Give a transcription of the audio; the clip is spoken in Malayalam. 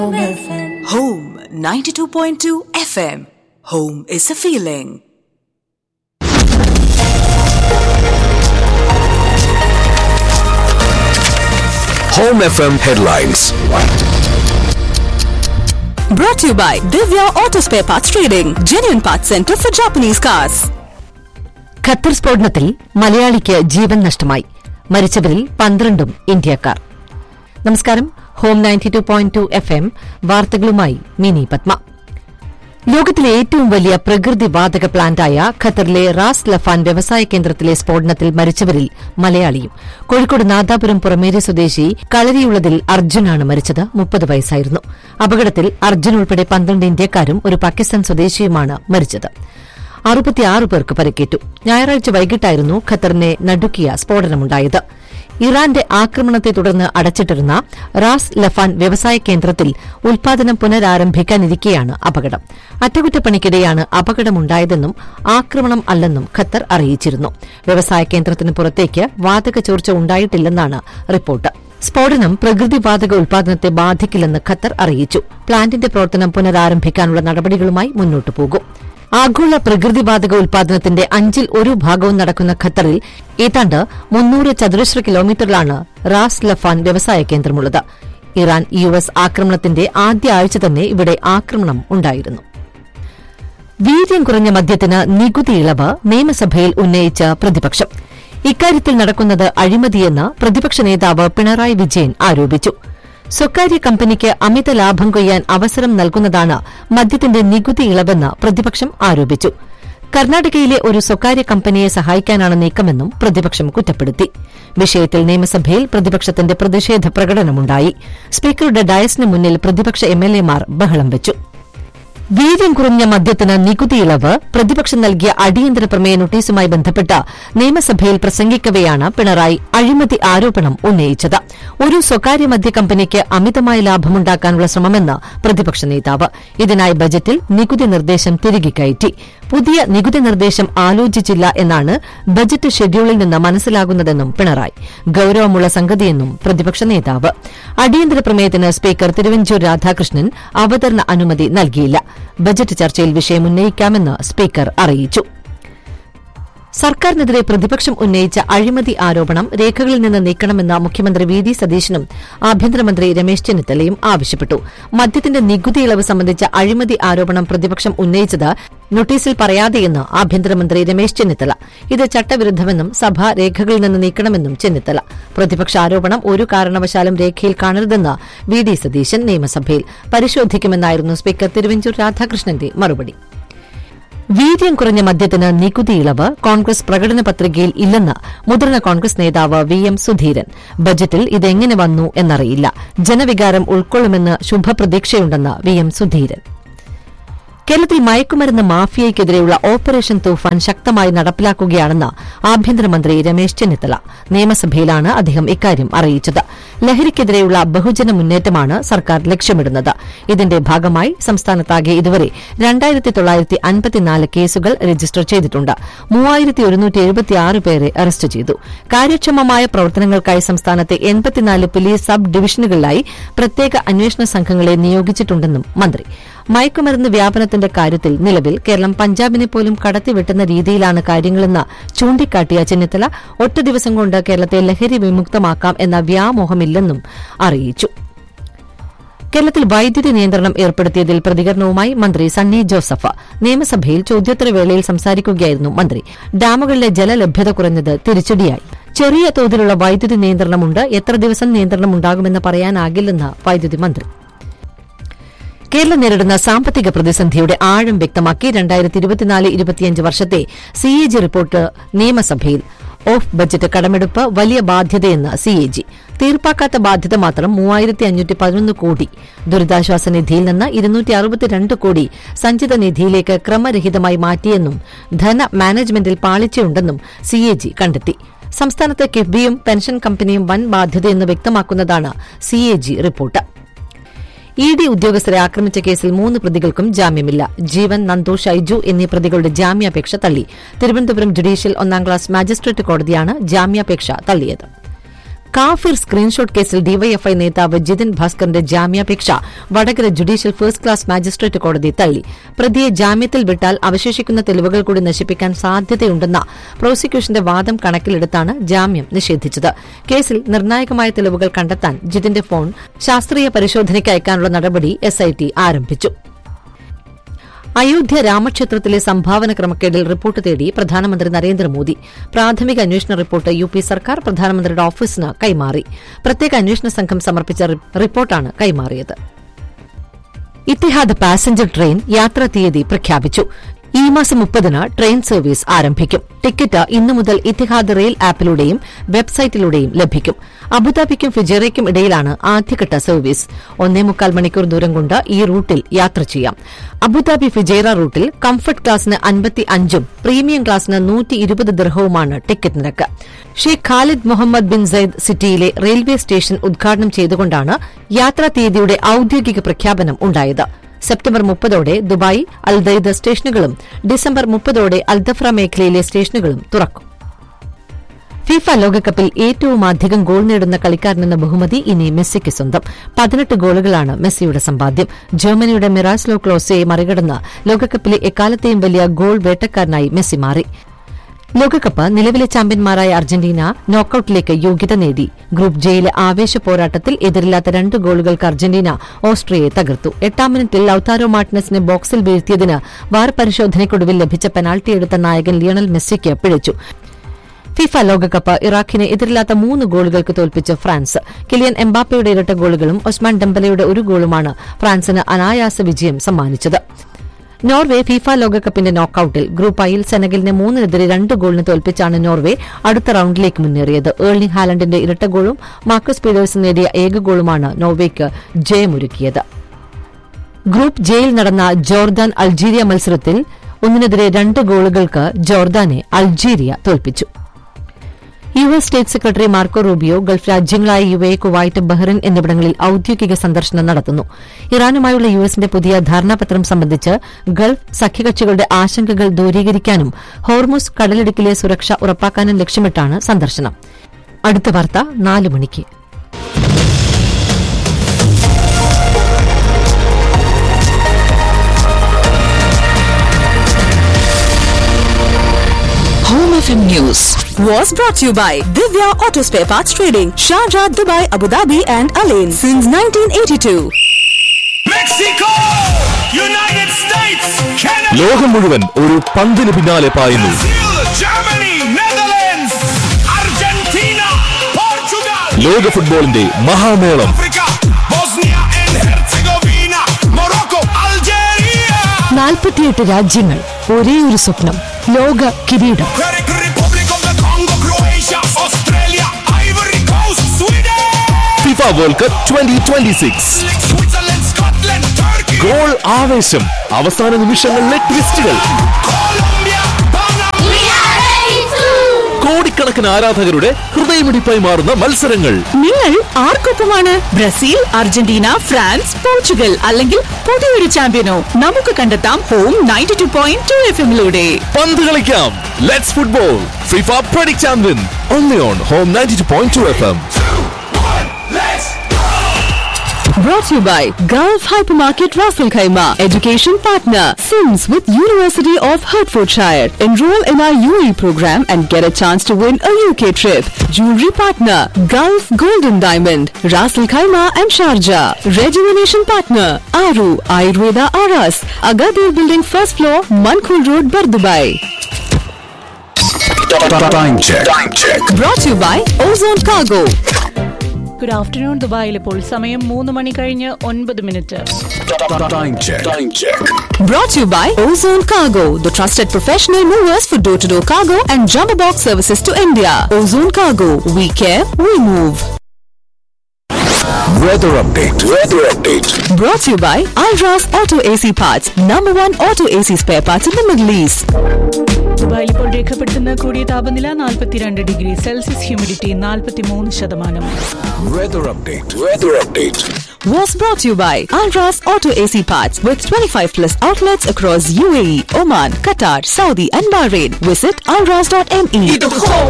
Home 92.2 FM. Home is a feeling. Home FM headlines. Brought to you by Divya Auto Spare Parts Trading, genuine parts center for Japanese cars. Qatar സ്ഫോടനത്തിൽ മലയാളിക്ക് ജീവൻ നഷ്ടമായി മരിച്ചവരിൽ പന്ത്രണ്ടും ഇന്ത്യക്കാർ നമസ്കാരം home ninety two point two F M വാർത്തകളുമായി മിനി പത്മ ലോകത്തിലെ ഏറ്റവും വലിയ പ്രകൃതി വാതക പ്ലാന്റായ ഖത്തറിലെ റാസ് ലഫാൻ വ്യവസായ കേന്ദ്രത്തിലെ സ്ഫോടനത്തിൽ മരിച്ചവരിൽ മലയാളിയും കോഴിക്കോട് നാദാപുരം പുറമേരി സ്വദേശി കളരിയുള്ളതിൽ അർജുനാണ് മരിച്ചത് മുപ്പത് വയസ്സായിരുന്നു അപകടത്തിൽ അർജുൻ ഉൾപ്പെടെ പന്ത്രണ്ട് ഇന്ത്യക്കാരും ഒരു പാകിസ്ഥാൻ സ്വദേശിയുമാണ് മരിച്ചത് അറുപത്തിയാറ് പേർക്ക് പരിക്കേറ്റു ഞായറാഴ്ച വൈകിട്ടായിരുന്നു ഖത്തറിനെ നടുക്കിയ സ്ഫോടനമുണ്ടായത് ഇറാന്റെ ആക്രമണത്തെ തുടർന്ന് അടച്ചിട്ടിരുന്ന റാസ് ലഫാൻ വ്യവസായ കേന്ദ്രത്തിൽ ഉൽപാദനം പുനരാരംഭിക്കാനിരിക്കെയാണ് അപകടം അറ്റകുറ്റപ്പണിക്കിടെയാണ് അപകടമുണ്ടായതെന്നും ആക്രമണം അല്ലെന്നും ഖത്തർ അറിയിച്ചിരുന്നു വ്യവസായ കേന്ദ്രത്തിന് പുറത്തേക്ക് വാതക ചോർച്ച ഉണ്ടായിട്ടില്ലെന്നാണ് റിപ്പോർട്ട് സ്ഫോടനം പ്രകൃതിവാതക ഉൽപാദനത്തെ ബാധിക്കില്ലെന്ന് ഖത്തർ അറിയിച്ചു പ്ലാന്റിന്റെ പ്രവർത്തനം പുനരാരംഭിക്കാനുള്ള നടപടികളുമായി മുന്നോട്ടു പോകും ആഗോള പ്രകൃതിവാതക ഉൽപാദനത്തിന്റെ അഞ്ചിൽ ഒരു ഭാഗവും നടക്കുന്ന ഖത്തറിൽ ഏതാണ്ട് മുന്നൂറ് ചതുരശ്ര കിലോമീറ്ററിലാണ് റാസ് ലഫാൻ വ്യവസായ കേന്ദ്രമുള്ളത് ഇറാൻ യു എസ് ആക്രമണത്തിന്റെ ആദ്യ ആഴ്ച തന്നെ ഇവിടെ ആക്രമണം ഉണ്ടായിരുന്നു വീര്യം കുറഞ്ഞ മദ്യത്തിന് നികുതി ഇളവ് നിയമസഭയിൽ ഉന്നയിച്ച പ്രതിപക്ഷം ഇക്കാര്യത്തിൽ നടക്കുന്നത് അഴിമതിയെന്ന് പ്രതിപക്ഷ നേതാവ് പിണറായി വിജയൻ ആരോപിച്ചു സ്വകാര്യ കമ്പനിക്ക് അമിത ലാഭം കൊയ്യാൻ അവസരം നൽകുന്നതാണ് മദ്യത്തിന്റെ നികുതി ഇളവെന്ന് പ്രതിപക്ഷം ആരോപിച്ചു കർണാടകയിലെ ഒരു സ്വകാര്യ കമ്പനിയെ സഹായിക്കാനാണ് നീക്കമെന്നും പ്രതിപക്ഷം കുറ്റപ്പെടുത്തി വിഷയത്തിൽ നിയമസഭയിൽ പ്രതിപക്ഷത്തിന്റെ പ്രതിഷേധ പ്രകടനമുണ്ടായി സ്പീക്കറുടെ ഡയസിന് മുന്നിൽ പ്രതിപക്ഷ എംഎൽഎമാർ ബഹളം വെച്ചു വീര്യം കുറഞ്ഞ മദ്യത്തിന് നികുതി ഇളവ് പ്രതിപക്ഷം നൽകിയ അടിയന്തര പ്രമേയ നോട്ടീസുമായി ബന്ധപ്പെട്ട് നിയമസഭയിൽ പ്രസംഗിക്കവെയാണ് പിണറായി അഴിമതി ആരോപണം ഉന്നയിച്ചത് ഒരു സ്വകാര്യ മദ്യ കമ്പനിക്ക് അമിതമായ ലാഭമുണ്ടാക്കാനുള്ള ശ്രമമെന്ന് പ്രതിപക്ഷ നേതാവ് ഇതിനായി ബജറ്റിൽ നികുതി നിർദ്ദേശം തിരികെ കയറ്റി പുതിയ നികുതി നിർദ്ദേശം ആലോചിച്ചില്ല എന്നാണ് ബജറ്റ് ഷെഡ്യൂളിൽ നിന്ന് മനസ്സിലാകുന്നതെന്നും പിണറായി ഗൌരവമുള്ള സംഗതിയെന്നും പ്രതിപക്ഷ നേതാവ് അടിയന്തര പ്രമേയത്തിന് സ്പീക്കർ തിരുവഞ്ചൂർ രാധാകൃഷ്ണൻ അവതരണ അനുമതി നൽകിയില്ല ബജറ്റ് ചർച്ചയിൽ വിഷയം ഉന്നയിക്കാമെന്ന് സ്പീക്കർ അറിയിച്ചു സർക്കാരിനെതിരെ പ്രതിപക്ഷം ഉന്നയിച്ച അഴിമതി ആരോപണം രേഖകളിൽ നിന്ന് നീക്കണമെന്ന് മുഖ്യമന്ത്രി വി ഡി സതീശനും ആഭ്യന്തരമന്ത്രി രമേശ് ചെന്നിത്തലയും ആവശ്യപ്പെട്ടു മദ്യത്തിന്റെ നികുതി ഇളവ് സംബന്ധിച്ച അഴിമതി ആരോപണം പ്രതിപക്ഷം ഉന്നയിച്ചത് നോട്ടീസിൽ പറയാതെയെന്ന് ആഭ്യന്തരമന്ത്രി രമേശ് ചെന്നിത്തല ഇത് ചട്ടവിരുദ്ധമെന്നും സഭ രേഖകളിൽ നിന്ന് നീക്കണമെന്നും ചെന്നിത്തല പ്രതിപക്ഷ ആരോപണം ഒരു കാരണവശാലും രേഖയിൽ കാണരുതെന്ന് വി ഡി സതീശൻ നിയമസഭയിൽ പരിശോധിക്കുമെന്നായിരുന്നു സ്പീക്കർ തിരുവഞ്ചൂർ രാധാകൃഷ്ണന്റെ മറുപടി വീര്യം കുറഞ്ഞ മദ്യത്തിന് നികുതി ഇളവ് കോൺഗ്രസ് പ്രകടന പത്രികയിൽ ഇല്ലെന്ന് മുതിർന്ന കോൺഗ്രസ് നേതാവ് വി എം സുധീരൻ ബജറ്റിൽ ഇതെങ്ങനെ വന്നു എന്നറിയില്ല ജനവികാരം ഉൾക്കൊള്ളുമെന്ന് ശുഭപ്രതീക്ഷയുണ്ടെന്ന് വി എം സുധീരൻ കേരളത്തിൽ മയക്കുമരുന്ന് മാഫിയയ്ക്കെതിരെയുള്ള ഓപ്പറേഷൻ തൂഫാൻ ശക്തമായി നടപ്പിലാക്കുകയാണെന്ന് ആഭ്യന്തരമന്ത്രി രമേശ് ചെന്നിത്തല നിയമസഭയിലാണ് അദ്ദേഹം ഇക്കാര്യം അറിയിച്ചത് ലഹരിക്കെതിരെയുള്ള ബഹുജന മുന്നേറ്റമാണ് സർക്കാർ ലക്ഷ്യമിടുന്നത് ഇതിന്റെ ഭാഗമായി സംസ്ഥാനത്താകെ ഇതുവരെ രണ്ടായിരത്തി തൊള്ളായിരത്തി അൻപത്തിനാല് കേസുകൾ രജിസ്റ്റർ ചെയ്തിട്ടുണ്ട് മൂവായിരത്തി ഒരുന്നൂറ്റി എഴുപത്തിയാറ് പേരെ അറസ്റ്റ് ചെയ്തു കാര്യക്ഷമമായ പ്രവർത്തനങ്ങൾക്കായി സംസ്ഥാനത്തെ എൺപത്തിനാല് പോലീസ് സബ് ഡിവിഷനുകളിലായി പ്രത്യേക അന്വേഷണ സംഘങ്ങളെ നിയോഗിച്ചിട്ടുണ്ടെന്നും മന്ത്രി മയക്കുമരുന്ന് വ്യാപനത്തിന്റെ കാര്യത്തിൽ നിലവിൽ കേരളം പഞ്ചാബിനെ പോലും കടത്തിവെട്ടുന്ന രീതിയിലാണ് കാര്യങ്ങളെന്ന് ചൂണ്ടിക്കാട്ടിയ ചെന്നിത്തല ഒറ്റ ദിവസം കൊണ്ട് കേരളത്തെ ലഹരി വിമുക്തമാക്കാം എന്ന വ്യാമോഹമില്ലെന്നും അറിയിച്ചു കേരളത്തിൽ വൈദ്യുതി നിയന്ത്രണം ഏർപ്പെടുത്തിയതിൽ പ്രതികരണവുമായി മന്ത്രി സണ്ണി ജോസഫ് നിയമസഭയിൽ ചോദ്യോത്തരവേളയിൽ സംസാരിക്കുകയായിരുന്നു മന്ത്രി ഡാമുകളിലെ ജലലഭ്യത കുറഞ്ഞത് തിരിച്ചടിയായി ചെറിയ തോതിലുള്ള വൈദ്യുതി നിയന്ത്രണമുണ്ട് എത്ര ദിവസം നിയന്ത്രണമുണ്ടാകുമെന്ന് പറയാനാകില്ലെന്ന് വൈദ്യുതി മന്ത്രി കേരളം നേരിടുന്ന സാമ്പത്തിക പ്രതിസന്ധിയുടെ ആഴം വ്യക്തമാക്കി രണ്ടായിരത്തി ഇരുപത്തിനാല് ഇരുപത്തിയഞ്ച് വർഷത്തെ സി എ ജി റിപ്പോർട്ട് നിയമസഭയിൽ ഓഫ് ബജറ്റ് കടമെടുപ്പ് വലിയ ബാധ്യതയെന്ന് സി എ ജി തീർപ്പാക്കാത്ത ബാധ്യത മാത്രം മൂവായിരത്തി അഞ്ഞൂറ്റി പതിനൊന്ന് കോടി ദുരിതാശ്വാസ നിധിയിൽ നിന്ന് ഇരുന്നൂറ്റി അറുപത്തിരണ്ട് കോടി സഞ്ചിത നിധിയിലേക്ക് ക്രമരഹിതമായി മാറ്റിയെന്നും ധന മാനേജ്മെന്റിൽ പാളിച്ചയുണ്ടെന്നും സി എ ജി കണ്ടെത്തി സംസ്ഥാനത്ത് കിഫ്ബിയും പെൻഷൻ കമ്പനിയും വൻ ബാധ്യതയെന്ന് വ്യക്തമാക്കുന്നതാണ് C A G report E D ഉദ്യോഗസ്ഥരെ ആക്രമിച്ച കേസിൽ മൂന്ന് പ്രതികൾക്കും ജാമ്യമില്ല ജീവൻ നന്ദു ഷൈജു എന്നീ പ്രതികളുടെ ജാമ്യാപേക്ഷ തള്ളി തിരുവനന്തപുരം ജുഡീഷ്യൽ ഒന്നാം ക്ലാസ് മാജിസ്ട്രേറ്റ് കോടതിയാണ് ജാമ്യാപേക്ഷ തള്ളിയത് കാഫിർ സ്ക്രീൻഷോട്ട് കേസിൽ ഡിവൈഎഫ്ഐ നേതാവ് ജിതിൻ ഭാസ്കറിന്റെ ജാമ്യാപേക്ഷ Vadakara judicial first class magistrate കോടതി തള്ളി പ്രതിയെ ജാമ്യത്തിൽ വിട്ടാൽ അവശേഷിക്കുന്ന തെളിവുകൾ കൂടി നശിപ്പിക്കാൻ സാധ്യതയുണ്ടെന്ന പ്രോസിക്യൂഷന്റെ വാദം കണക്കിലെടുത്താണ് ജാമ്യം നിഷേധിച്ചത് കേസിൽ നിർണായകമായ തെളിവുകൾ കണ്ടെത്താൻ ജിതിന്റെ ഫോൺ ശാസ്ത്രീയ പരിശോധനയ്ക്ക് അയക്കാനുള്ള നടപടി എസ്ഐടി ആരംഭിച്ചു അയോധ്യ രാമക്ഷേത്രത്തിലെ സംഭാവന ക്രമക്കേടിൽ റിപ്പോർട്ട് തേടി പ്രധാനമന്ത്രി നരേന്ദ്രമോദി പ്രാഥമിക അന്വേഷണ റിപ്പോർട്ട് യു പി സർക്കാർ പ്രധാനമന്ത്രിയുടെ ഓഫീസിന് കൈമാറി പ്രത്യേക അന്വേഷണ സംഘം സമർപ്പിച്ച റി- റിപ്പോർട്ടാണ് കൈമാറിയത് ഇത്തിഹാദ് പാസഞ്ചർ ട്രെയിൻ യാത്രാ തീയതി പ്രഖ്യാപിച്ചു ഈ മാസം മുപ്പതിന് ട്രെയിൻ സർവീസ് ആരംഭിക്കും ടിക്കറ്റ് ഇന്നു മുതൽ ഇത്തിഹാദ് റെയിൽ ആപ്പിലൂടെയും വെബ്സൈറ്റിലൂടെയും ലഭിക്കും അബുദാബിക്കും ഫിജേറയ്ക്കും ഇടയിലാണ് ആദ്യഘട്ട സർവീസ് ഒന്നേ മുക്കാൽ മണിക്കൂർ ദൂരം കൊണ്ട് ഈ റൂട്ടിൽ യാത്ര ചെയ്യാം അബുദാബി ഫിജേറ റൂട്ടിൽ കംഫർട്ട് ക്ലാസിന് അൻപത്തി അഞ്ചും പ്രീമിയം ക്ലാസിന് നൂറ്റി ഇരുപത് ദിർഹവുമാണ് ടിക്കറ്റ് നിരക്ക് Sheikh Khalid Mohammed bin Zayed സിറ്റിയിലെ റെയിൽവേ സ്റ്റേഷൻ ഉദ്ഘാടനം ചെയ്തുകൊണ്ടാണ് യാത്രാ തീയതിയുടെ ഔദ്യോഗിക പ്രഖ്യാപനം ഉണ്ടായത് സെപ്റ്റംബർ മുപ്പതോടെ ദുബായ് അൽദൈദ സ്റ്റേഷനുകളും ഡിസംബർ മുപ്പതോടെ അൽദഫ്ര മേഖലയിലെ സ്റ്റേഷനുകളും തുറക്കും ഫിഫ ലോകകപ്പിൽ ഏറ്റവും അധികം ഗോൾ നേടുന്ന കളിക്കാരനെന്ന ബഹുമതി ഇനി മെസ്സിക്ക് സ്വന്തം പതിനെട്ട് ഗോളുകളാണ് മെസ്സിയുടെ സമ്പാദ്യം ജർമ്മനിയുടെ മിറാസ്ലോ ക്ലോസയെ മറികടന്ന് ലോകകപ്പിലെ എക്കാലത്തെയും വലിയ ഗോൾ വേട്ടക്കാരനായി മെസ്സി മാറി ലോകകപ്പ് നിലവിലെ ചാമ്പ്യന്മാരായ അർജന്റീന നോക്കൌട്ടിലേക്ക് യോഗ്യത നേടി ഗ്രൂപ്പ് ജെയിലെ ആവേശ പോരാട്ടത്തിൽ എതിരില്ലാത്ത രണ്ട് ഗോളുകൾക്ക് അർജന്റീന ഓസ്ട്രിയയെ തകർത്തു എട്ടാം മിനിറ്റിൽ ലൌതാരോ മാർട്ടിനസിനെ ബോക്സിൽ വീഴ്ത്തിയതിന് വാർ പരിശോധനയ്ക്കൊടുവിൽ ലഭിച്ച പെനാൽറ്റി എടുത്ത നായകൻ ലിയണൽ മെസ്സിക്ക് പിഴച്ചു ഫിഫ ലോകകപ്പ് ഇറാഖിനെ എതിരില്ലാത്ത മൂന്ന് ഗോളുകൾക്ക് തോൽപ്പിച്ച് ഫ്രാൻസ് കിലിയൻ എംബാപ്പയുടെ ഇരട്ട ഗോളുകളും ഒസ്മാൻ ഡെമ്പലയുടെ ഒരു ഗോളുമാണ് ഫ്രാൻസിന് അനായാസ വിജയം സമ്മാനിച്ചത് നോർവെ ഫിഫ ലോകകപ്പിന്റെ നോക്കൌട്ടിൽ ഗ്രൂപ്പ് ഐയിൽ സെനഗലിനെ മൂന്നിനെതിരെ രണ്ട് ഗോളിന് തോൽപ്പിച്ചാണ് നോർവെ അടുത്ത റൌണ്ടിലേക്ക് മുന്നേറിയത് ഏർലിംഗ് ഹാലൻഡിന്റെ ഇരട്ട ഗോളും മാർക്കസ് പീഡേഴ്സൺ നേടിയ ഏക ഗോളുമാണ് നോർവേക്ക് ജയമൊരുക്കിയത് ഗ്രൂപ്പ് ജെയിൽ നടന്ന ജോർദാൻ അൾജീരിയ മത്സരത്തിൽ ഒന്നിനെതിരെ രണ്ട് ഗോളുകൾക്ക് ജോർദാനെ അൾജീരിയ തോൽപ്പിച്ചു U S state secretary Marco Rubio Gulf രാജ്യങ്ങളായ യു എ കുവൈറ്റ് ബഹ്റിൻ എന്നിവിടങ്ങളിൽ ഔദ്യോഗിക സന്ദർശനം നടത്തുന്നു ഇറാനുമായുള്ള യു എസിന്റെ പുതിയ ധാരണാപത്രം സംബന്ധിച്ച് ഗൾഫ് സഖ്യകക്ഷികളുടെ ആശങ്കകൾ ദൂരീകരിക്കാനും ഹോർമുസ് കടലിടുക്കിലെ സുരക്ഷ ഉറപ്പാക്കാനും ലക്ഷ്യമിട്ടാണ് സന്ദർശനം അടുത്ത വാർത്ത നാല് മണിക്ക് Home FM News was brought to you by Divya Auto Spare Parts Trading, Sharjah, Dubai, Abu Dhabi, and Alain since 1982. Mexico! United States, Canada, ലോകം മുഴുവൻ ഒരു പന്തിന് പിന്നാലെ പായുന്നു Brazil, Germany, Netherlands, Argentina, Portugal, ലോക ഫുട്ബോളിന്റെ മഹാമേളം Africa, Bosnia and Herzegovina, Morocco, Algeria, നാൽപ്പത്തിയെട്ട് രാജ്യങ്ങൾ ഒരേ ഒരു സ്വപ്നം ലോക കിരീടം Czech Republic of the Congo, Croatia, Australia, Ivory Coast, Sweden, FIFA World Cup twenty twenty six Switzerland, Scotland, Turkey, goal ആവേശം അവസാന നിമിഷങ്ങളിലെ ട്വിസ്റ്റുകൾ Colombia, Panama. കോടിക്കണക്കിന് ആരാധകരുടെ ഹൃദയമിടിപ്പായി മാറുന്ന മത്സരങ്ങൾ നിങ്ങൾ ആർക്കൊപ്പമാണ് ബ്രസീൽ അർജന്റീന ഫ്രാൻസ് പോർച്ചുഗൽ അല്ലെങ്കിൽ പുതിയൊരു ചാമ്പ്യനോ നമുക്ക് കണ്ടെത്താം home ninety two point two F എമ്മിലൂടെ പന്ത് കളിക്കാം let's football FIFA predict champion only on home ninety two point two F M Let's Brought to you by Gulf Hypermarket Raffle Khaima, education partner, Sims with University of Hertfordshire. Enroll in our UE program and get a chance to win a UK trip. Jewelry partner, Gulf Golden Diamond, Raffle Khaima and Sharjah. Rejuvenation partner, Aru Ayurveda Aras, Agadir Building first floor, Mankul Road, Bardubai. Time check time check Brought to you by Ozone Cargo. Good afternoon ദുബായിൽ ഇപ്പോൾ സമയം മൂന്ന് മണി കഴിഞ്ഞ് ഒൻപത് minute time check time check Brought to you by Ozone Cargo, the trusted professional movers for door-to-door cargo and jumbo box services to India. Ozone Cargo, we care, we move. Weather update weather update Brought to you by Alras Auto AC Parts, number one auto AC spare parts in the Middle East. ദുബായിൽ ഇപ്പോൾ രേഖപ്പെടുത്തുന്ന കൂടിയ താപനില നാൽപ്പത്തിരണ്ട് ഡിഗ്രി സെൽഷ്യസ് ഹ്യൂമിഡിറ്റി നാൽപ്പത്തിമൂന്ന് ശതമാനം weather update weather update Was brought to you by Alras Auto AC Parts with 25 plus outlets across UAE, Oman, Qatar, Saudi and Bahrain. Visit alras.me.